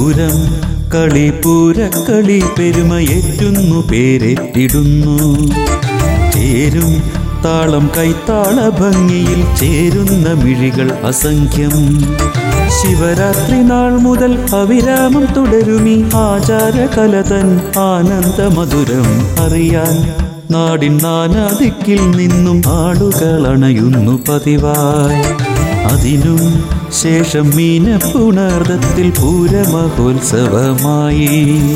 പൂരം കളി പൂരക്കളി പെരുമയേറ്റുന്നു പേരേറ്റിടുന്നു ചേരും താളം കൈത്താള ഭംഗിയിൽ ചേരുന്ന മിഴികൾ അസംഖ്യം ശിവരാത്രി നാൾ മുതൽ അവിരാമം തുടരുമീ ആചാരകലതൻ ആനന്ദമധുരം അറിയാൻ നാടിൻ നാനാദിക്കിൽ നിന്നും ആളുകൾ അണയുന്നു പതിവായി അതിനും ശേഷം മീനപ്പുണർദത്തിൽ പൂരമഹോത്സവമായി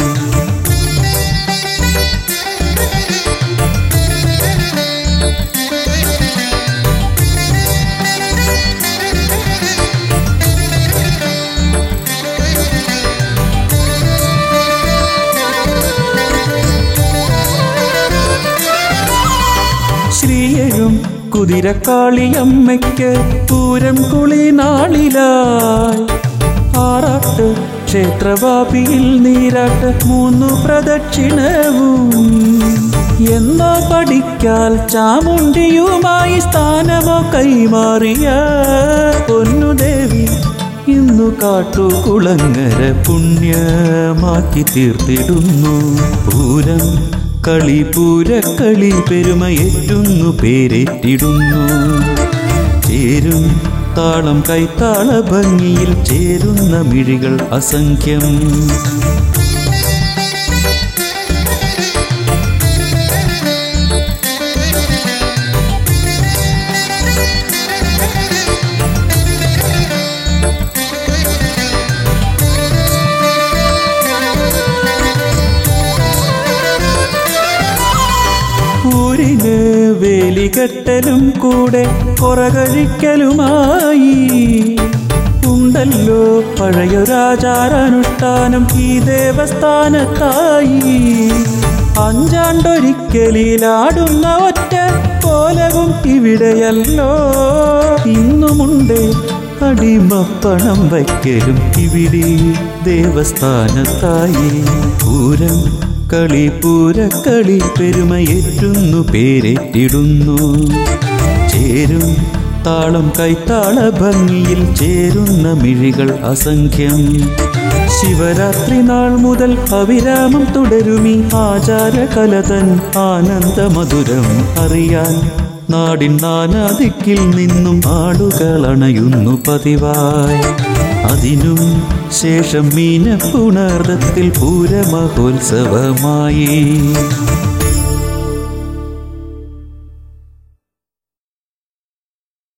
ശ്രീയഴും കുതിരക്കാളിയമ്മയ്ക്ക് പൂരം കുളി നാളിലായി ആറാട്ട് ക്ഷേത്രവാപിയിൽ നീരാട്ട് മൂന്നു പ്രദക്ഷിണവും എന്നോ പഠിക്കാൽ ചാമുണ്ടിയുമായി സ്ഥാനമോ കൈമാറിയ പൊന്നുദേവി ഇന്നു കാട്ടുകുളങ്ങര പുണ്യമാക്കി തീർത്തിടുന്നു പൂരം കളി പൂരക്കളി പെരുമയേറ്റുന്നു പേരേറ്റിടുന്നു ചേരും താളം കൈത്താള ഭംഗിയിൽ ചേരുന്ന മിഴികൾ അസംഖ്യം ഊരിന് വേലികെട്ടലും കൂടെ കൊറകഴിക്കലുമായി ഉണ്ടല്ലോ പഴയൊരാചാരാനുഷ്ഠാനം ഈ ദേവസ്ഥാനത്തായി അഞ്ചാണ്ടൊരിക്കലിലാടുന്ന ഒറ്റ കോലവും ഇവിടെയല്ലോ ഇന്നുമുണ്ട് അടിമപ്പണം വയ്ക്കലും ഇവിടെ ദേവസ്ഥാനത്തായി പൂരം കളി പൂരക്കളി പെരുമയേറ്റുന്നു പേരേറ്റിടുന്നു ചേരും താളം കൈത്താള ഭംഗിയിൽ ചേരുന്ന മിഴികൾ അസംഖ്യം ശിവരാത്രി നാൾ മുതൽ അവിരാമം തുടരുമീ ആചാരകലതൻ ആനന്ദമധുരം അറിയാൻ നാടിൻ നാനാദിക്കിൽ നിന്നും ആളുകൾ അണയുന്നു പതിവായി അതിനും ശേഷം മീനപ്പുണർദത്തിൽ പൂരമഹോത്സവമായി